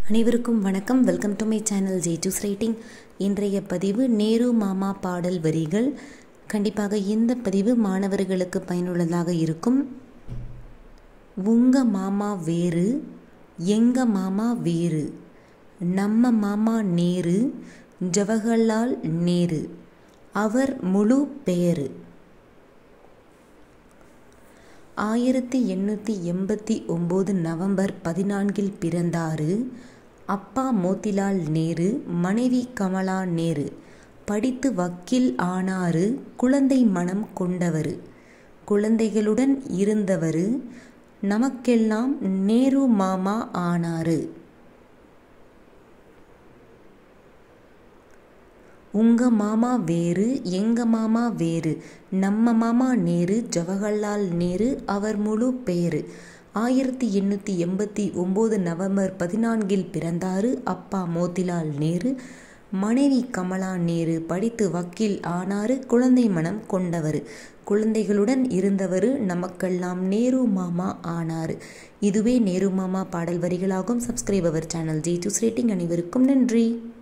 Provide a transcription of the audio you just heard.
அனைவருக்கும் வணக்கம் welcome to my channel J two's writing இன்றைய பதிவு நேரு மாமா பாடல் வரிகள் கண்டிப்பாக இந்த பதிவு மாணவர்களுக்கு பயனுள்ளதாக இருக்கும் உங்க மாமா வேறு எங்க மாமா வேறு நம்ம மாமா நேரு ஜவஹர்லால் நேரு அவர் முழு பெயரு ஆயிரத்தி எண்ணூற்றி எண்பத்தி ஒம்பது நவம்பர் பதினான்கில் பிறந்தாரு அப்பா மோத்திலால் நேரு மனைவி கமலா நேரு படித்து வக்கீல் ஆனாரு குழந்தை மனம் கொண்டவர் குழந்தைகளுடன் இருந்தவர் நமக்கெல்லாம் நேரு மாமா ஆனாரு உங்க மாமா வேறு எங்க மாமா வேறு நம்ம மாமா நேரு ஜவஹர்லால் நேரு அவர் முழு பெயரு ஆயிரத்தி எண்ணூற்றி எண்பத்தி ஒம்பது நவம்பர் பதினான்கில் பிறந்தாரு அப்பா மோத்திலால் நேரு மனைவி கமலா நேரு படித்து வக்கீல் ஆனாரு குழந்தை மனம் கொண்டவர் குழந்தைகளுடன் இருந்தவர் நமக்கெல்லாம் நேரு மாமா ஆனார் இதுவே நேரு மாமா பாடல் வரிகளாகும் சப்ஸ்கிரைப் அவர் சேனல் ஜி டூஸ் ரேட்டிங் அனைவருக்கும் நன்றி